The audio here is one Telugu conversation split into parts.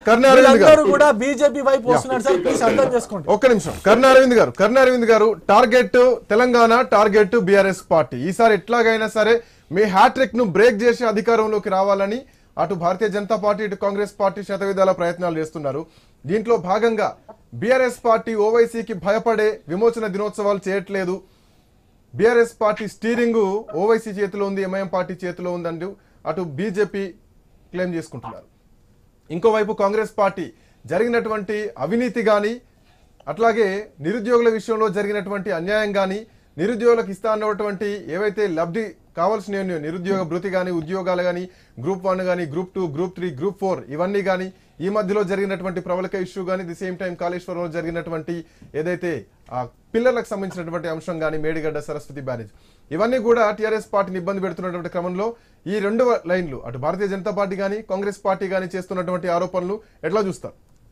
కర్ణ అరవింద్ వీళ్ళందరూ గారు కూడా బీజేపీ వైపు వస్తున్నారు సార్ ప్లీజ్ అర్థం చేసుకోండి ఒక్క నిమిషం కర్ణ అరవింద్ గారు కర్ణ అరవింద్ గారు target Telangana target BRS party ఈసారి ఎట్లాగైనా సరే మీ హ్యాట్రిక్ ను బ్రేక్ చేసి అధికారంలోకి రావాలని అటు భారతీయ జనతా పార్టీ ఇటు కాంగ్రెస్ పార్టీ శతవిధాల ప్రయత్నాలు చేస్తున్నారు దీంట్లో భాగంగా బీఆర్ఎస్ పార్టీ ఓవైసీకి భయపడే విమోచన దినోత్సవాలు చేయట్లేదు బీఆర్ఎస్ పార్టీ స్టీరింగ్ ఓవైసీ చేతిలో ఉంది ఎంఐఎం పార్టీ చేతిలో ఉందంటూ అటు బీజేపీ క్లెయిమ్ చేసుకుంటున్నారు ఇంకోవైపు కాంగ్రెస్ పార్టీ జరిగినటువంటి అవినీతి కానీ అట్లాగే నిరుద్యోగుల విషయంలో జరిగినటువంటి అన్యాయం కానీ నిరుద్యోగులకు ఇస్తా అన్నటువంటి ఏవైతే లబ్ధి కావాల్సిన నిరుద్యోగ భృతి కానీ ఉద్యోగాలు కానీ గ్రూప్ వన్ కానీ group two group three group four ఇవన్నీ కానీ ఈ మధ్యలో జరిగినటువంటి ప్రబలక ఇష్యూ కానీ ది సేమ్ టైం కాళేశ్వరంలో జరిగినటువంటి ఏదైతే ఆ పిల్లర్లకు సంబంధించినటువంటి అంశం కానీ మేడిగడ్డ సరస్వతి బ్యారేజ్ ఇవన్నీ కూడా టీఆర్ఎస్ పార్టీని ఇబ్బంది పెడుతున్నటువంటి క్రమంలో ఈ రెండు లైన్లు అటు భారతీయ జనతా పార్టీ కానీ కాంగ్రెస్ పార్టీ కానీ చేస్తున్నటువంటి ఆరోపణలు ఎట్లా చూస్తారు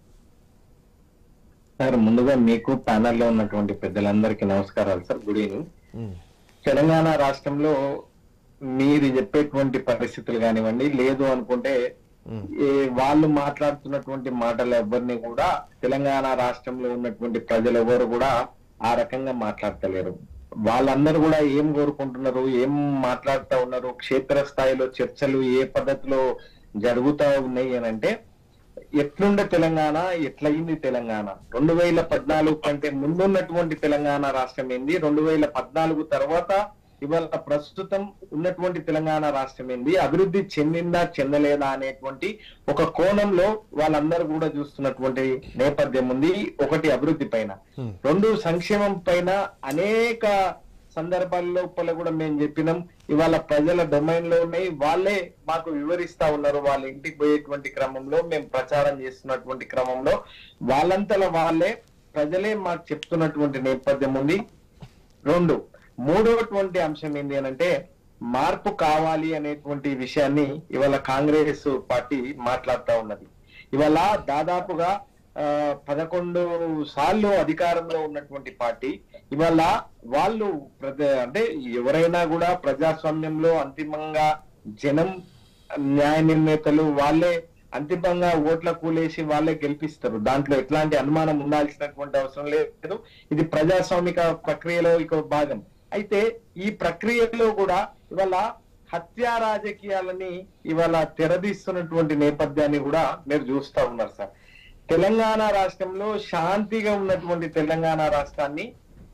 సార్ ముందుగా మీకు ప్యానెల్ లో ఉన్నటువంటి పెద్దలందరికీ నమస్కారాలు సార్ గుడ్ ఈవినింగ్ తెలంగాణ రాష్ట్రంలో మీరు చెప్పేటువంటి పరిస్థితులు కానివ్వండి లేదు అనుకుంటే ఏ వాళ్ళు మాట్లాడుతున్నటువంటి మాటలు ఎవరిని కూడా తెలంగాణ రాష్ట్రంలో ఉన్నటువంటి ప్రజలు ఎవరు కూడా ఆ రకంగా మాట్లాడతలేరు వాళ్ళందరూ కూడా ఏం కోరుకుంటున్నారు ఏం మాట్లాడుతా ఉన్నారు క్షేత్ర స్థాయిలో చర్చలు ఏ పద్ధతిలో జరుగుతా ఉన్నాయి అని అంటే ఎట్లుండే తెలంగాణ ఎట్లయింది తెలంగాణ రెండు వేల పద్నాలుగు కంటే ముందున్నటువంటి తెలంగాణ రాష్ట్రం ఏంది రెండు వేల పద్నాలుగు తర్వాత ఇవాళ ప్రస్తుతం ఉన్నటువంటి తెలంగాణ రాష్ట్రం ఏంది అభివృద్ధి చెందిందా చెందలేదా అనేటువంటి ఒక కోణంలో వాళ్ళందరూ కూడా చూస్తున్నటువంటి నేపథ్యం ఉంది ఒకటి అభివృద్ధి పైన రెండు సంక్షేమం పైన అనేక సందర్భాల లోపల కూడా మేము చెప్పినాం ఇవాళ ప్రజల డొమైన్ లో ఉన్నాయి వాళ్ళే మాకు వివరిస్తా ఉన్నారు వాళ్ళ ఇంటికి పోయేటువంటి క్రమంలో మేము ప్రచారం చేస్తున్నటువంటి క్రమంలో వాళ్ళంతలా వాళ్ళే ప్రజలే మాకు చెప్తున్నటువంటి నేపథ్యం ఉంది రెండు మూడవటువంటి అంశం ఏంటి అని అంటే మార్పు కావాలి అనేటువంటి విషయాన్ని ఇవాళ కాంగ్రెస్ పార్టీ మాట్లాడుతా ఉన్నది ఇవాళ దాదాపుగా ఆ, పదకొండు సార్లు అధికారంలో ఉన్నటువంటి పార్టీ ఇవాళ వాళ్ళు ప్రజ- అంటే ఎవరైనా కూడా ప్రజాస్వామ్యంలో అంతిమంగా జనం న్యాయ నిర్ణేతలు వాళ్ళే అంతిమంగా ఓట్ల కూలేసి వాళ్ళే గెలిపిస్తారు దాంట్లో ఎట్లాంటి అనుమానం ఉండాల్సినటువంటి అవసరం లేదు ఇది ప్రజాస్వామిక ప్రక్రియలో ఒక భాగం అయితే ఈ ప్రక్రియలో కూడా ఇవాళ హత్యా రాజకీయాలని ఇవాళ తెరదీస్తున్నటువంటి నేపథ్యాన్ని కూడా మీరు చూస్తా ఉన్నారు సార్ తెలంగాణ రాష్ట్రంలో శాంతిగా ఉన్నటువంటి తెలంగాణ రాష్ట్రాన్ని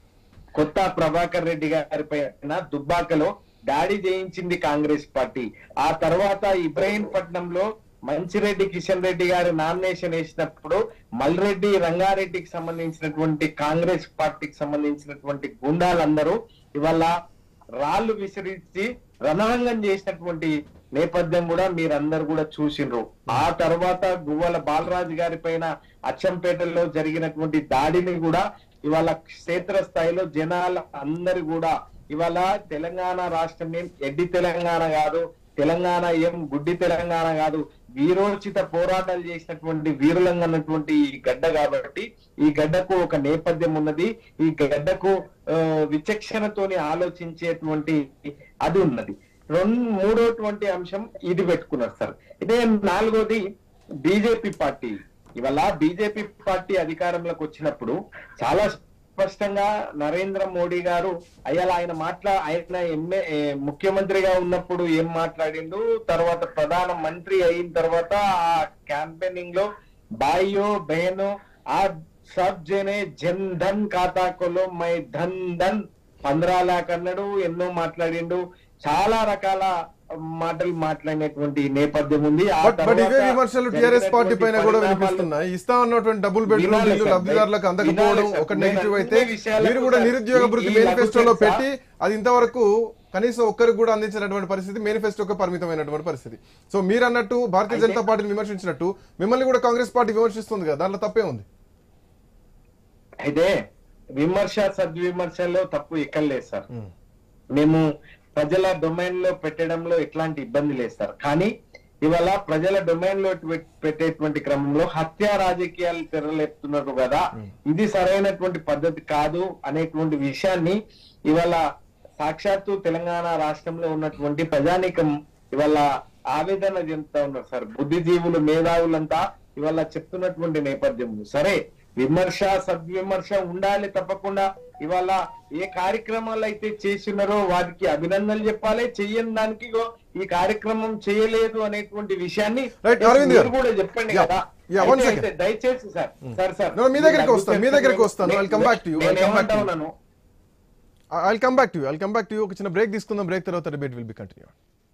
కొత్త ప్రభాకర్ రెడ్డి గారి పైన దుబ్బాకలో దాడి చేయించింది కాంగ్రెస్ పార్టీ ఆ తర్వాత ఇబ్రహీంపట్నంలో మంచిరెడ్డి కిషన్ రెడ్డి గారు నామినేషన్ వేసినప్పుడు మల్రెడ్డి రంగారెడ్డికి సంబంధించినటువంటి కాంగ్రెస్ పార్టీకి సంబంధించినటువంటి గుండాలందరూ ఇవాళ రాళ్లు విసిరించి రణరంగం చేసినటువంటి నేపథ్యం కూడా మీరందరూ కూడా చూసిండ్రు ఆ తర్వాత గువ్వల బాలరాజు గారి పైన అచ్చంపేటలో జరిగినటువంటి దాడిని కూడా ఇవాళ క్షేత్ర స్థాయిలో జనాలు అందరు కూడా ఇవాళ తెలంగాణ రాష్ట్రం ఏం ఎడ్డి తెలంగాణ కాదు తెలంగాణ ఏం గుడ్డి తెలంగాణ కాదు వీరోచిత పోరాటాలు చేసినటువంటి వీరులంగా ఉన్నటువంటి ఈ గడ్డ కాబట్టి ఈ గడ్డకు ఒక నేపథ్యం ఉన్నది ఈ గడ్డకు ఆ, విచక్షణతోని ఆలోచించేటువంటి అది ఉన్నది రెండు మూడోటువంటి అంశం ఇది పెట్టుకున్నారు సార్ ఇదే నాలుగోది బీజేపీ పార్టీ ఇవాళ బీజేపీ పార్టీ అధికారంలోకి వచ్చినప్పుడు చాలా స్పష్టంగా నరేంద్ర మోడీ గారు అయ్యాల ఆయన మాట్లా ఆయన ఎంఏ ఏ, ముఖ్యమంత్రిగా ఉన్నప్పుడు ఏం మాట్లాడిండు తర్వాత ప్రధాన మంత్రి అయిన తర్వాత ఆ క్యాంపెయినింగ్ లో బాయో బహనో ఆ సబ్ జనే జన్ ధన్ ఖాతా కొలో మై ధన్ ధన్ పంద్రా లాక్ అన్నాడు ఎన్నో మాట్లాడిండు చాలా రకాల మాటలు మాట్లాడినటువంటి నేపథ్యం ఉంది ఆ బట్ బట్ ఇవే తర్వాత విమర్శలు టిఆర్ఎస్ పార్టీ పైన కూడా జరిగినటువంటి వినిపిస్తున్నాయి ఇస్తా ఉన్నటువంటి డబుల్ బెడ్రూమ్ వినాలి ఇల్లు సార్, లబ్ధిదారులకు అందకపోవడం వినాలి సార్. ఒక నేను నెగిటివ్ అన్ని అయితే విషయాలకు మీరు కూడా సార్, నిరుద్యోగ ఈ- భృతి ఈ మేనిఫెస్టోలో లఘు చర్చ- పెట్టి అది ఇంతవరకు కనీసం ఒక్కరికి కూడా అందించినటువంటి పరిస్థితి మేనిఫెస్టోకి పరిమితమైనటువంటి పరిస్థితి సో మీరు అన్నట్టు భారతీయ జనతా పార్టీని విమర్శించినట్టు మిమ్మల్ని కూడా కాంగ్రెస్ పార్టీ విమర్శిస్తుంది కదా దాంట్లో తప్పే ఉంది అయితే విమర్శ సద్విమర్శలో తప్పు ఎక్కడ లేదు సార్ మేము ప్రజల డొమైన్ లో పెట్టడంలో ఎట్లాంటి ఇబ్బంది లేదు సార్ కానీ ఇవాళ ప్రజల డొమైన్ లో పెట్- పెట్టేటువంటి క్రమంలో హత్య రాజకీయాలు తెరలేపుతున్నారు కదా ఇది సరైనటువంటి పద్ధతి కాదు అనేటువంటి విషయాన్ని ఇవాళ సాక్షాత్తు తెలంగాణ రాష్ట్రంలో ఉన్నటువంటి ప్రజానీకం ఇవాళ ఆవేదన చెందుతా ఉన్నారు సార్ బుద్ధిజీవులు మేధావులంతా ఇవాళ చెప్తున్నటువంటి నేపథ్యం సరే విమర్శ సద్విమర్శ ఉండాలి తప్పకుండా ఇవాళ ఏ కార్యక్రమాలు అయితే చేసినారో వారికి అభినందనలు చెప్పాలి చెయ్యని దానికి ఇగో ఈ కార్యక్రమం చేయలేదు అనేటువంటి విషయాన్ని Right, అరవింద్ గారు. మీరు కూడా చెప్పండి Yeah. కదా Yeah, one అయితే- second. అయితే దయచేసి సార్ సార్ సార్ No, మీ దగ్గరికి వస్తాను, మీ దగ్గరికి వస్తాను. I'll come back to you. I'll come back to you. ఉన్నాను I come back to you I come back to you ఒక చిన్న బ్రేక్ తీసుకుందాం బ్రేక్ తర్వాత డిబేట్ విల్ బి కంటిన్యూ